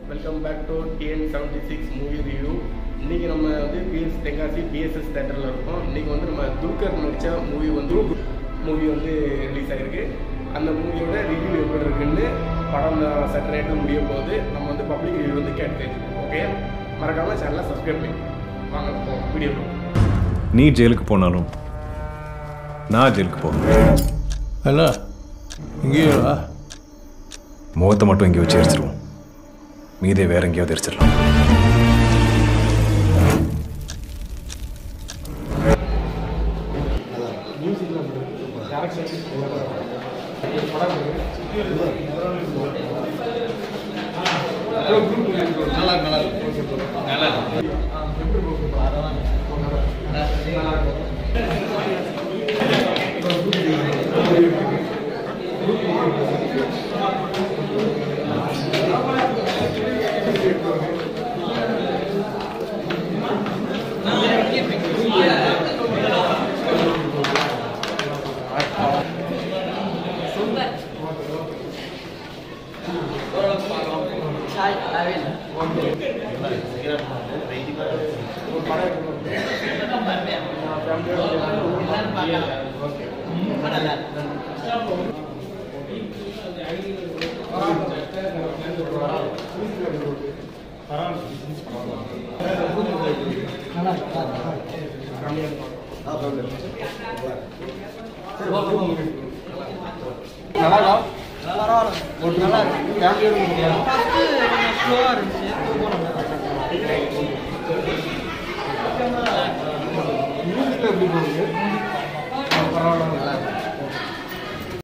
welcome back to TN seventy six movie review இன்னைக்கு நம்ம வந்து பிஎஸ் தென்காசி பிஎஸ்எஸ் தேட்டரில் இருக்கோம் இன்னைக்கு வந்து நம்ம துல்கர் நடித்த மூவி வந்து மூவி வந்து ரிலீஸ் ஆகிருக்கு அந்த மூவியோட ரிவ்யூ எப்படி இருக்குன்னு படம் சட்டரேட்டு முடிய போது நம்ம வந்து பப்ளிக் ரிவ்யூ வந்து கேட்டு தெரிஞ்சுக்கோம் ஓகே மறக்காமல் சேனலை சப்ஸ்கிரைப் பண்ணி வாங்க போ வீடியோ நீ ஜெயிலுக்கு போனாலும் நான் ஜெயிலுக்கு போகணும் அல்ல இங்கேயே வா முகத்தை மட்டும் இங்கே வச்சு எரிச்சிருவோம் மீதே வேற எங்கேயாவது எரிச்சிடலாம் மியூசிக்கில் எப்படி போகுது பரவாயில்ல